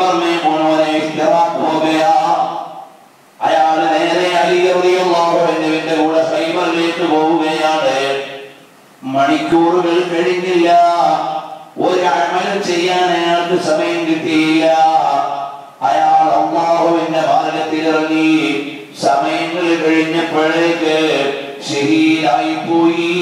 खैबर में उन्होंने इश्तराक हो गया അയാൾ നേരെ അലി റളിയല്ലാഹുവിന്റെ കൂടെ ഖൈബറിലേക്ക് പോവുകയാണ് മണിക്കൂറുകൾ കഴിഞ്ഞില്ല ഒരു അമലും ചെയ്യാൻ അയാൾക്ക് സമയം കിട്ടിയില്ല അയാൾ അള്ളാഹുവിന്റെ മാർഗത്തിൽ ഇറങ്ങി സമയങ്ങൾ കഴിഞ്ഞപ്പോഴേക്ക് ഷഹീദായി പോയി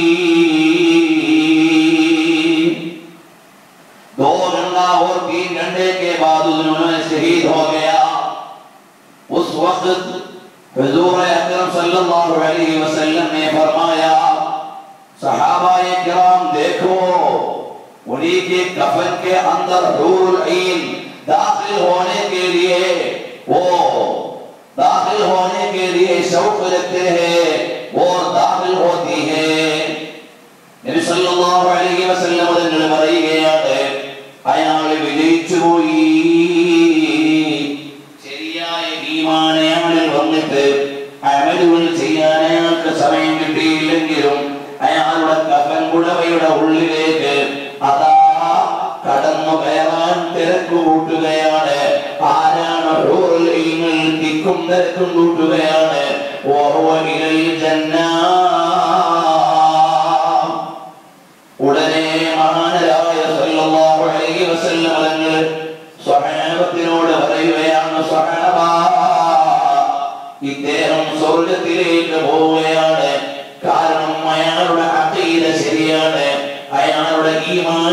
दो घंटा और तीन घंटे के बाद उन्होंने शहीद हो गया उस वक्त हजूर अकरम सल्लल्लाहु अलैहि वसल्लम ने फरमाया सहाबा किराम देखो उन्हीं के कफन के अंदर हूरुल ईन दाखिल होने के लिए वो दाखिल होने के लिए शौक रखते हैं वो दाखिल होती है നബി സല്ലല്ലാഹു അലൈഹി വസല്ലം തങ്ങൾ പറയുകയാണ് അയാൾ വിജയിച്ചു പോയി ശരിയായ ഈമാൻ അയാളിൽ വന്നിട്ട് അമലുകൾ ചെയ്യാൻ അയാൾക്ക് സമയം കിട്ടിയില്ലെങ്കിലും അയാളുടെ കഫൻ കുടവയുടെ ഉള്ളിലേക്ക് അതാ കടന്നു കയറാൻ തിരക്ക് കൂട്ടുകയാണ് ആരാണ് ഹൂറുൽ ഇൽമിൽ തിക്കും തിരക്കും കൂട്ടുകയാണ് ഓർവനിൽ ജന്നാ ഉടനെ മഹാനരായ സല്ലല്ലാഹു അലൈഹി വസല്ലം തങ്ങൾ സ്വഹാബത്തിനോട് പറയുകയാണ് സ്വഹാബ ഇദ്ദേഹം സ്വർഗത്തിലേക്ക് പോവുകയാണ് കാരണം അയാളുടെ അഖീദ ശരിയാണ് അയാളുടെ ഈമാൻ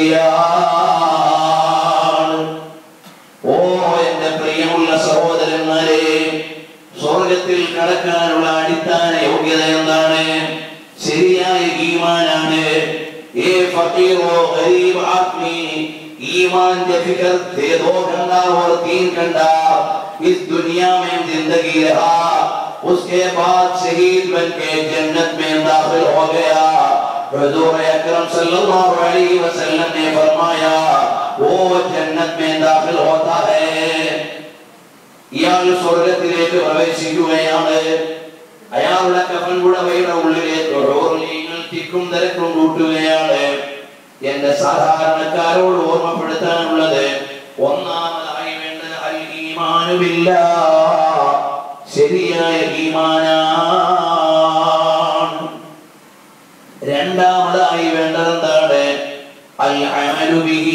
ശരിയാണ് ഓ എന്റെ പ്രിയമുള്ള സഹോദരന്മാരെ സ്വർഗത്തിൽ കടക്കാനുള്ള അടിസ്ഥാന യോഗ്യത എന്താണ് ശരിയായ ഈമാനാണ് ये फकीर हो गरीब आदमी ईमान के फिक्र थे दो घंटा और तीन घंटा इस दुनिया में जिंदगी रहा उसके बाद शहीद बन के जन्नत में दाखिल हो गया हजूर अकरम सल्लल्लाहु अलैहि वसल्लम ने फरमाया वो जन्नत में दाखिल होता है ഇയാൾ സ്വർഗത്തിലേക്ക് പ്രവേശിക്കുകയാണ് അയാളുടെ കഫൻ കുടവയുടെ ഉള്ളിലേക്ക് ഹോർലീങ്ങൾ തിക്കും തിരക്കും കൂട്ടുകയാണ് എന്റെ സാധാരണക്കാരോട് ഓർമ്മപ്പെടുത്താനുള്ളത് ഒന്നാമതായി വേണ്ടത് അൽ ഈമാനുമില്ല ശരിയായ ഈമാനാണ് രണ്ടാമതായി വേണ്ടത് എന്താണ് അൽ അമലു ബിഹി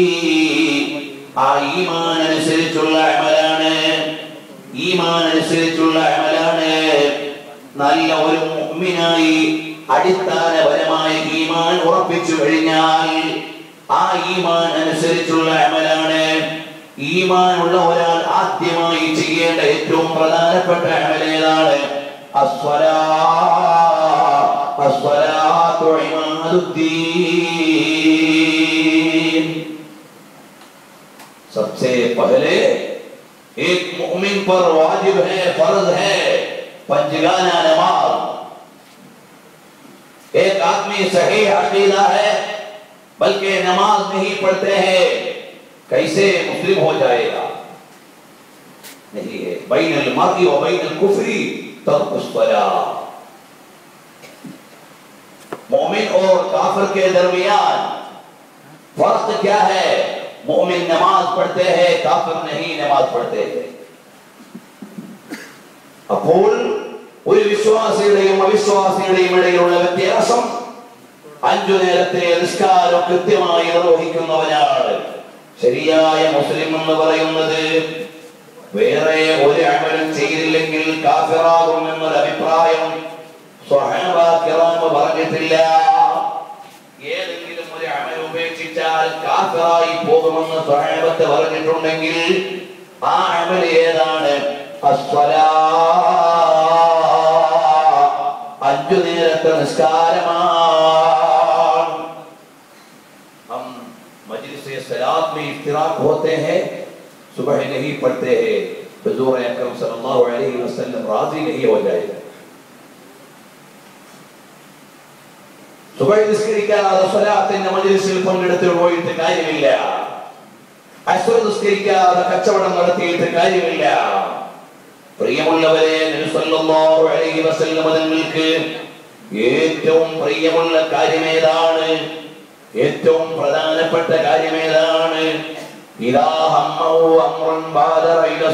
ആ ഈമാൻ അനുസരിച്ചുള്ള അമലാണ് ഈമാൻ അനുസരിച്ചുള്ള അമലാണ് നല്ല ഒരു മുഅ്മിനായി അടിസ്ഥാനപരമായ ഈമാൻ ഉറപ്പിച്ചു കഴിഞ്ഞാൽ ആ ഈമാൻ അനുസരിച്ചുള്ള അമലാണ് ഈമാൻ ഉള്ള ഒരാൾ ആദ്യമായി ചെയ്യേണ്ട ഏറ്റവും പ്രധാനപ്പെട്ട അമൽ ഏതാണ് അസ്വലാ അസ്വലാത്തു ഇമാദുദ്ദീൻ सबसे पहले एक मुमिन पर वाजिब है फर्ज है पंजगाना नमाज एक आदमी सही अकीदा है बल्कि नमाज नहीं पढ़ते हैं कैसे मुस्लिम हो जाएगा नहीं है बैन अल मर्दी व बैन अल कुफरी तर्क मोमिन और काफिर के दरमियान फर्क क्या है मोमिन नमाज पढ़ते हैं काफिर नहीं नमाज पढ़ते हैं അപ്പോൾ ഒരു വിശ്വാസിയുടെയും അവിശ്വാസിയുടെയും ഇടയിലുള്ള വ്യത്യാസം അഞ്ചു നേരത്തെ നിസ്കാരം കൃത്യമായി നിർവഹിക്കുന്നവനാണ് ശരിയായ മുസ്ലിം എന്ന് പറയുന്നത് വേറെ ഒരു അമലും ചെയ്തില്ലെങ്കിൽ കാഫിറാകും എന്നൊരു അഭിപ്രായം സ്വഹാബ കിറാമ് പറഞ്ഞിട്ടില്ല ഏതെങ്കിലും ഒരു അമൽ ഉപേക്ഷിച്ചാൽ കാഫിറായി പോകുമെന്ന് സ്വഹാബത്ത് പറഞ്ഞിട്ടുണ്ടെങ്കിൽ ആ അമൽ ഏതാണ് അസ്വലാ അഞ്ചു നേരത്തെ നിസ്കാരമാണ് हम मजलिस सलात में इफ्तिराक होते हैं सुबह नहीं पढ़ते हैं हजूर अकरम सल्लल्लाहु अलैहि वसल्लम राजी नहीं हो जाएगा സുബൈ നിസ്കരിക്കാതെ സ്വലാത്തിന്റെ മജ്ലിസിൽ പങ്കെടുത്ത് പോയിട്ട് കാര്യമില്ല അശ്വ നിസ്കരിക്കാതെ കച്ചവടം നടത്തിയിട്ട് കാര്യമില്ല പ്രിയമുള്ളവരെ നബി സല്ലല്ലാഹു അലൈഹി വസല്ലം തങ്ങൾക്ക് ഏറ്റവും പ്രിയമുള്ള കാര്യമേതാണ് ഏറ്റവും പ്രധാനപ്പെട്ട കാര്യമേതാണ് ഇദാ ഹമ്മഹു അംറുൻ ബാദറ ഇല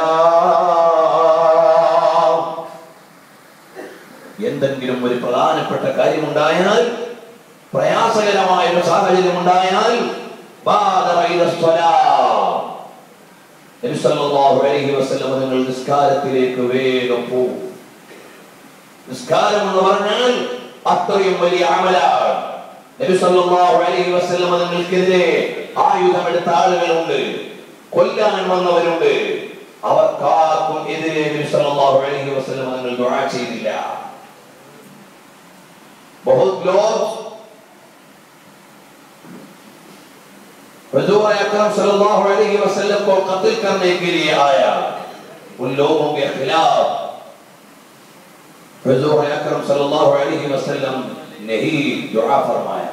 സ്വലാ എന്തെങ്കിലും ഒരു പ്രധാനപ്പെട്ട കാര്യമുണ്ടായാൽ പ്രയാസകരമായ ഒരു സാഹചര്യം ഉണ്ടായാൽ ബാദറ ഇല സ്വലാ. നബി സല്ലല്ലാഹു അലൈഹി വസല്ലം നിങ്ങൾ നിസ്കാരത്തിലേക്ക് വേഗം പോകും നിസ്കാരം എന്ന് പറഞ്ഞാൽ അത്രയും വലിയ അമലാണ് നബി സല്ലല്ലാഹു അലൈഹി വസല്ലം നിങ്ങൾക്കെതിരെ ആയുധമെടുത്ത ആളുകളുണ്ട് കൊല്ലാൻ വന്നവരുണ്ട് അവർക്കാർക്കും എതിരെ നബി സല്ലല്ലാഹു അലൈഹി വസല്ലം നിങ്ങൾ ദുആ ചെയ്തില്ല बहुत लोग हजूर अकरम सल्लल्लाहु अलैहि वसल्लम को कत्ल करने के लिए आया उन लोगों के खिलाफ हजूर अकरम सल्लल्लाहु अलैहि वसल्लम ने ही दुआ फरमाया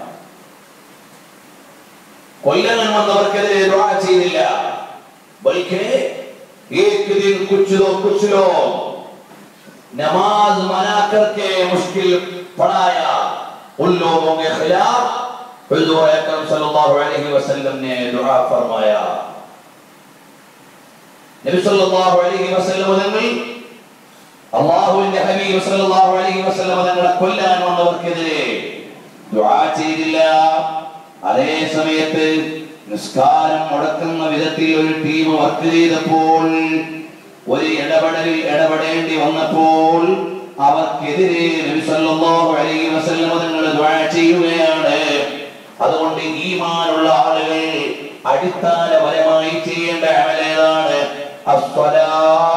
കൊല്ലാൻ വന്നവർക്കെതിരെ ദുആ ചെയ്തില്ല ബൽക്കि एक दिन कुछ लोग कुछ लोग नमाज मना करके मुश्किल पढ़ाया उन लोगों के खिलाफ हुजूर अकरम सल्लल्लाहु अलैहि वसल्लम ने दुआ फरमाया നബി സല്ലല്ലാഹു അലൈഹി വസല്ലം തങ്ങൾ അല്ലാഹുവിന്റെ ഹബീബ് സല്ലല്ലാഹു അലൈഹി വസല്ലം തങ്ങളെ കൊല്ലാൻ വന്നവർക്കെതിരെ ദുആ ചെയ്തില്ല അതേ സമയത്ത് നിസ്കാരം മുടക്കുന്ന വിധത്തിൽ ഒരു ടീം വർക്ക് ചെയ്തപ്പോൾ ഒരു ഇടപെടലിൽ ഇടപെടേണ്ടി വന്നപ്പോൾ അവർക്കെതിരെ നബി സല്ലല്ലാഹു അലൈഹി വസല്ലം തങ്ങൾ ദുആ ചെയ്യുകയാണ് അതുകൊണ്ട് ഈമാനുള്ള ആളുകൾ അടിസ്ഥാനപരമായി ചെയ്യേണ്ട അമലേതാണ് അസ്വലാ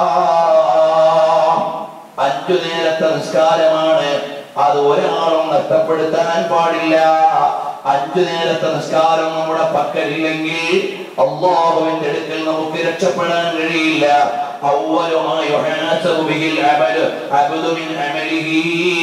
അഞ്ചു നേരത്തെ നിസ്കാരമാണ് അത് ഒരാളും നഷ്ടപ്പെടുത്താൻ പാടില്ല അഞ്ചു നേരത്തെ നിസ്കാരം നമ്മുടെ പക്കലില്ലെങ്കിൽ അള്ളാഹുവിന്റെ അടുക്കൽ നമുക്ക് രക്ഷപ്പെടാൻ കഴിയില്ല أول ما يحاسب به العبد عبد من عمله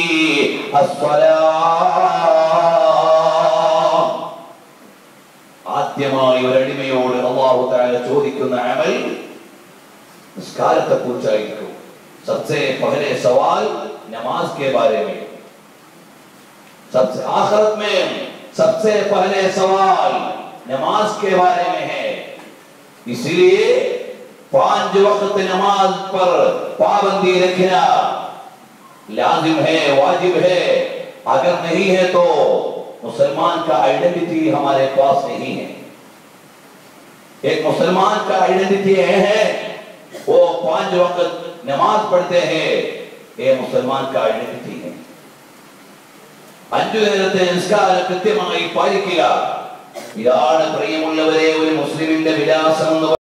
الصلاة ആദ്യമായി ഒരടിമയോട് അള്ളാഹു താല ചോദിക്കുന്ന അമൽ നിസ്കാരത്തെ കുറിച്ചായിരിക്കും सबसे पहले सवाल नमाज के बारे में सबसे आखिरत में सबसे पहले सवाल नमाज के बारे में है इसलिए पांच वक्त नमाज पर पाबंदी रखना लाजिम है वाजिब है अगर नहीं है तो मुसलमान का आइडेंटिटी हमारे पास नहीं है एक मुसलमान का आइडेंटिटी है, है वो पांच वक्त नमाज पढ़ते हैं ये मुसलमान का आइडेंटिटी है അഞ്ചു നേരത്തെ നിസ്കാരം കൃത്യമായി പാലിക്കുക ഇതാണ് പ്രിയമുള്ളവരെ ഒരു മുസ്ലിമിന്റെ വിലാസം എന്ന്